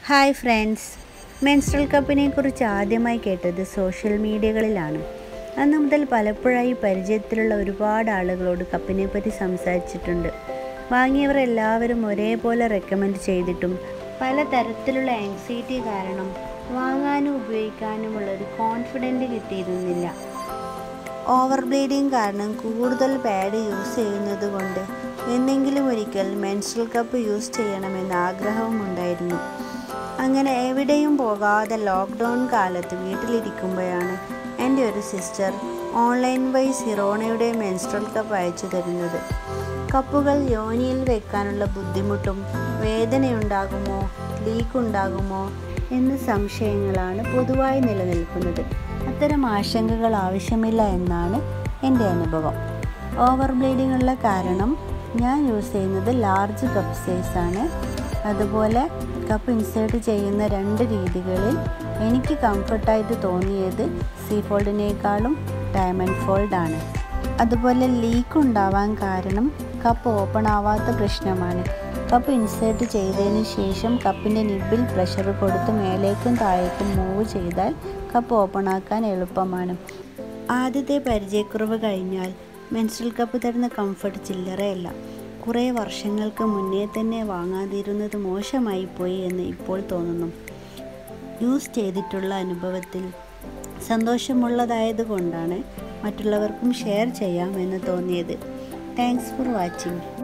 hi friends menstrual കപ്പിനെ കുറിച്ച് ആദ്യമായി കേട്ടത് സോഷ്യൽ മീഡിയകളിലാണ് അന്ന് മുതൽ പലപ്പോഴായി പരിചയത്തിലുള്ള ഒരുപാട് ആളുകളോട് കപ്പിനെ പറ്റി സംസാരിച്ചിട്ടുണ്ട് വാങ്ങിയവർ എല്ലാവരും ഒരേപോലെ റെക്കമെൻഡ് ചെയ്തിട്ടും പല തരത്തിലുള്ള ആങ്സൈറ്റി കാരണം വാങ്ങാനും ഉപയോഗിക്കാനുമുള്ള ഒരു കോൺഫിഡൻറ്റ് കിട്ടിയിരുന്നില്ല ഓവർ ബ്ലീഡിങ് കാരണം കൂടുതൽ പാഡ് യൂസ് ചെയ്യുന്നത് കൊണ്ട് എന്നെങ്കിലും ഒരിക്കൽ മെൻസ്ട്രൽ കപ്പ് യൂസ് ചെയ്യണമെന്ന് ആഗ്രഹവും ഉണ്ടായിരുന്നു അങ്ങനെ എവിടെയും പോകാതെ ലോക്ക്ഡൗൺ കാലത്ത് വീട്ടിലിരിക്കുമ്പോഴാണ് എൻ്റെ ഒരു സിസ്റ്റർ ഓൺലൈൻ വഴി സിറോണയുടെ മെൻസ്ട്രൽ കപ്പ് അയച്ചു തരുന്നത് കപ്പുകൾ യോനിയിൽ വെക്കാനുള്ള ബുദ്ധിമുട്ടും വേദനയുണ്ടാകുമോ ലീക്ക് ഉണ്ടാകുമോ എന്ന സംശയങ്ങളാണ് പൊതുവായി നിലനിൽക്കുന്നത് അത്തരം ആശങ്കകൾ ആവശ്യമില്ല എന്നാണ് എൻ്റെ അനുഭവം ഓവർ ബ്ലീഡിംഗ് ഉള്ള കാരണം ഞാൻ യൂസ് ചെയ്യുന്നത് ലാർജ് കപ്പ് സൈസാണ് അതുപോലെ കപ്പ് ഇൻസേർട്ട് ചെയ്യുന്ന രണ്ട് രീതികളിൽ എനിക്ക് കംഫർട്ടായിട്ട് തോന്നിയത് സീ ഫോൾഡിനേക്കാളും ഡയമണ്ട് ഫോൾഡാണ് അതുപോലെ ലീക്ക് ഉണ്ടാവാൻ കാരണം കപ്പ് ഓപ്പൺ ആവാത്ത പ്രശ്നമാണ് കപ്പ് ഇൻസേർട്ട് ചെയ്തതിന് ശേഷം കപ്പിൻ്റെ നിബിൽ പ്രഷർ കൊടുത്ത് മേലേക്കും താഴേക്കും മൂവ് ചെയ്താൽ കപ്പ് ഓപ്പൺ ആക്കാൻ എളുപ്പമാണ് ആദ്യത്തെ പരിചയക്കുറവ് കഴിഞ്ഞാൽ മെൻസ്ട്രൽ കപ്പ് തരുന്ന കംഫർട്ട് ചില്ലറയല്ല കുറേ വർഷങ്ങൾക്ക് മുന്നേ തന്നെ വാങ്ങാതിരുന്നത് മോശമായി പോയി എന്ന് ഇപ്പോൾ തോന്നുന്നു യൂസ് ചെയ്തിട്ടുള്ള അനുഭവത്തിൽ സന്തോഷമുള്ളതായതുകൊണ്ടാണ് മറ്റുള്ളവർക്കും ഷെയർ ചെയ്യാമെന്ന് തോന്നിയത് താങ്ക്സ് ഫോർ വാച്ചിങ്